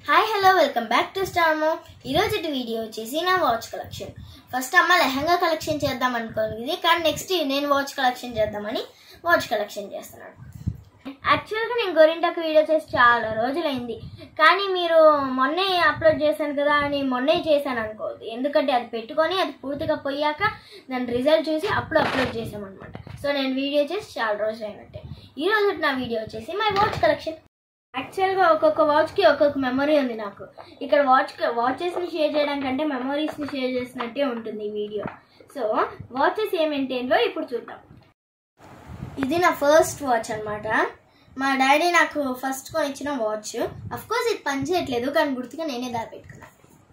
Hi hello welcome back to star mom ఈరోజు video వచ్చేసి నా వాచ్ కలెక్షన్ ఫస్ట్ అమ్మ లెహంగా కలెక్షన్ చేద్దాం అనుకోలేదు కానీ నెక్స్ట్ నేను వాచ్ కలెక్షన్ చేద్దామని వాచ్ కలెక్షన్ చేస్తున్నాను యాక్చువల్గా నేను గోరింటాకు వీడియో చేసి చాలా రోజులైంది కానీ మీరు మొన్నే అప్లోడ్ చేశాను కదా అని మొన్నే చేశాను అనుకోవద్దు ఎందుకంటే అది పెట్టుకొని అది పూర్తిగా పోయాక దాని రిజల్ట్ చూసి అప్పుడు అప్లోడ్ చేసామన్నమాట సో నేను వీడియో చేసి చాలా రోజులు అయినట్టే ఈ రోజు నా వీడియో వచ్చేసి మై వాచ్ కలెక్షన్ యాక్చువల్గా ఒక్కొక్క వాచ్కి ఒక్కొక్క మెమరీ ఉంది నాకు ఇక్కడ వాచ్ వాచెస్ని షేర్ చేయడం కంటే మెమరీస్ని షేర్ చేసినట్టే ఉంటుంది ఈ వీడియో సో వాచెస్ ఏ మెయింటైన్లో ఇప్పుడు చూద్దాం ఇది నా ఫస్ట్ వాచ్ అన్నమాట మా డాడీ నాకు ఫస్ట్ కొని ఇచ్చిన వాచ్ అఫ్ కోర్స్ ఇది పని చేయట్లేదు కానీ గుర్తుగా నేనే దారి పెట్టుకున్నాను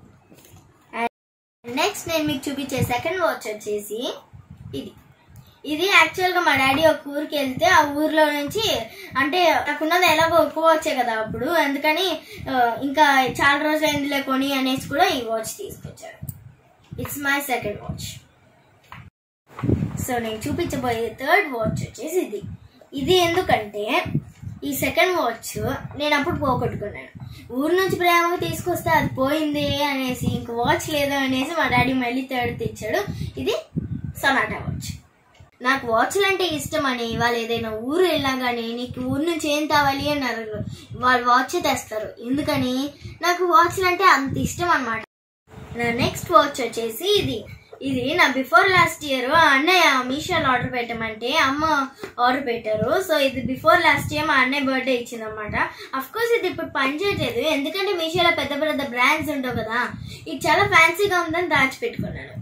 అండ్ నెక్స్ట్ నేను మీకు చూపించే సెకండ్ వాచ్ వచ్చేసి ఇది ఇది యాక్చువల్గా మా డాడీ ఒక ఊరికి వెళ్తే ఆ ఊర్లో నుంచి అంటే నాకున్నది ఎలాగో ఒక్క వచ్చే కదా అప్పుడు అందుకని ఆ, ఇంకా చాలా రోజులు అయిందిలే కొని అనేసి కూడా ఈ వాచ్ తీసుకొచ్చారు it's my second watch so నేను చూపించబోయే థర్డ్ వాచ్ వచ్చేసి ఇది ఇది ఎందుకంటే ఈ సెకండ్ వాచ్ నేను అప్పుడు పోగొట్టుకున్నాను ఊరు నుంచి ప్రేమగా తీసుకొస్తే అది పోయింది అనేసి ఇంక వాచ్ లేదు అనేసి మా డాడీ మళ్ళీ థర్డ్ తెచ్చాడు ఇది సొనాటా వాచ్ నాకు వాచ్లు అంటే ఇష్టం అని వాళ్ళు ఏదైనా ఊరు వెళ్ళినా కానీ నీకు ఊరు నుంచి ఏం కావాలి అని అడగరు వాళ్ళు వాచ్ తెస్తారు ఎందుకని నాకు వాచ్లు అంటే అంత ఇష్టం అన్నమాట నా నెక్స్ట్ వాచ్ వచ్చేసి ఇది ఇది నా బిఫోర్ లాస్ట్ ఇయర్ అన్నయ్య మీషోలో ఆర్డర్ పెట్టమంటే అమ్మ ఆర్డర్ పెట్టారు సో ఇది బిఫోర్ లాస్ట్ ఇయర్ మా అన్నయ్య బర్త్డే ఇచ్చిందనమాట అఫ్ కోర్స్ ఇది ఇప్పుడు పని చేయట్లేదు ఎందుకంటే మీషోలో పెద్ద పెద్ద బ్రాండ్స్ ఉంటావు కదా ఇది చాలా ఫ్యాన్సీగా ఉందని దాచిపెట్టుకున్నాను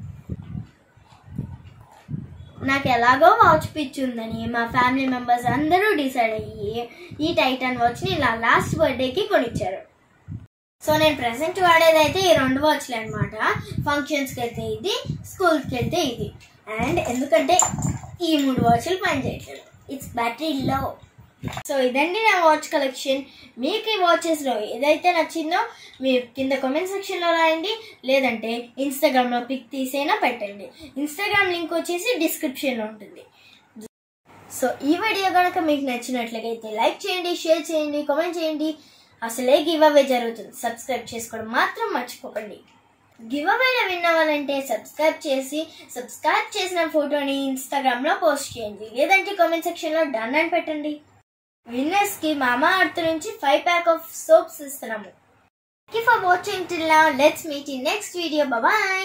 నాకు ఎలాగో వాచ్ పిచ్చి ఉందని మా ఫ్యామిలీ మెంబర్స్ అందరూ డిసైడ్ అయ్యి ఈ టైటన్ వాచ్ని నా లాస్ట్ బర్త్డేకి కొనిచ్చారు సో నేను ప్రెసెంట్ వాడేదైతే ఈ రెండు వాచ్లు అనమాట ఫంక్షన్స్కి అయితే ఇది స్కూల్కి వెళ్తే ఇది అండ్ ఎందుకంటే ఈ మూడు వాచ్లు పనిచేయట్లేదు ఇట్స్ బ్యాటరీ లో సో ఇదండి నా వాచ్ కలెక్షన్ మీకు ఈ వాచెస్లో ఏదైతే నచ్చిందో మీరు కింద కామెంట్ సెక్షన్లో రాయండి లేదంటే ఇన్స్టాగ్రామ్లో పిక్ తీసైనా పెట్టండి ఇన్స్టాగ్రామ్ లింక్ వచ్చేసి డిస్క్రిప్షన్లో ఉంటుంది సో ఈ వీడియో కనుక మీకు నచ్చినట్లయితే లైక్ చేయండి షేర్ చేయండి కామెంట్ చేయండి అసలే గివ్ అవే జరుగుతుంది సబ్స్క్రైబ్ చేసుకోవడం మాత్రం మర్చిపోకండి గివ్ అవేలో విన్ అవ్వాలంటే సబ్స్క్రైబ్ చేసి సబ్స్క్రైబ్ చేసిన ఫోటోని ఇన్స్టాగ్రామ్ లో పోస్ట్ చేయండి లేదంటే కామెంట్ సెక్షన్ లో డన్ అని పెట్టండి విన్నర్స్ కి మామా అర్త్ నుంచి ఫైవ్ ప్యాక్ ఆఫ్ సోప్స్ ఇస్తున్నాము for watching till now let's meet in next video bye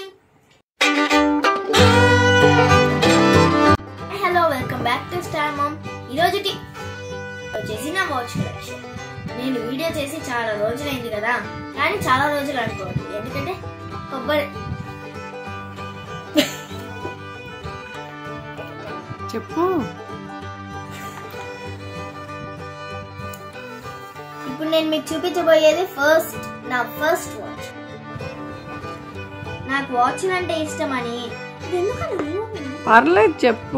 hello welcome back to star mom ఈరోజు వచ్చేసి నా వాచ్ కలెక్షన్ నేను వీడియో చేసి చాలా రోజులైంది కదా కానీ చాలా రోజులు అనుకోవద్దు ఎందుకంటే కొబ్బరి చెప్పు ఇప్పుడు నేను మీకు చూపించబోయేది ఫస్ట్ నా ఫస్ట్ వాచ్ నాకు వాచ్ అంటే ఇష్టం అని ఇది ఎందుకని పర్లేదు చెప్పు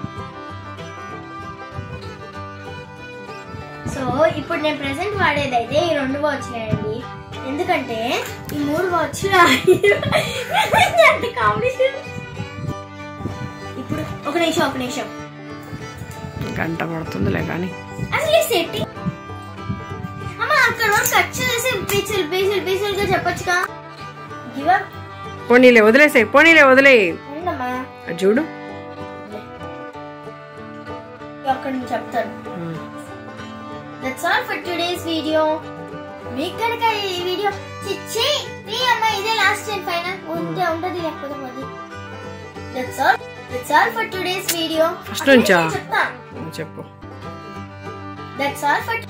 సో ఇప్పుడు నేను ప్రెసెంట్ వాడేది అయితే ఈ రెండు వాచ్లే అండి ఎందుకంటే ఈ మూడు వాచ్లు అంటే కాంబినేషన్ ఇప్పుడు ఒక నిమిషం ఒక నిమిషం గంట పడుతుందిలే కానీ అసలు ఈ సెట్టింగ్ అమ్మ అక్కడ వరకు కట్ చేసి పీసులు పీసులు పీసులుగా చెప్పొచ్చుగా గివ్ అప్ పోనీలే వదిలేసే పోనీలే వదిలే ఉండమ్మా అది చూడు అక్కడ నుంచి చెప్తాను that's all for today's video మీకు కనుక ఈ వీడియో చిచ్చి నీ అమ్మ ఇదే లాస్ట్ అండ్ ఫైనల్ ఉంటే ఉంటది లేకపోతే పోదు that's all that's all for today's video First నుంచా? చెప్తా చెప్పు that's all for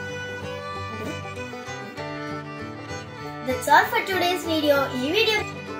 that's all for today's video ఈ వీడియో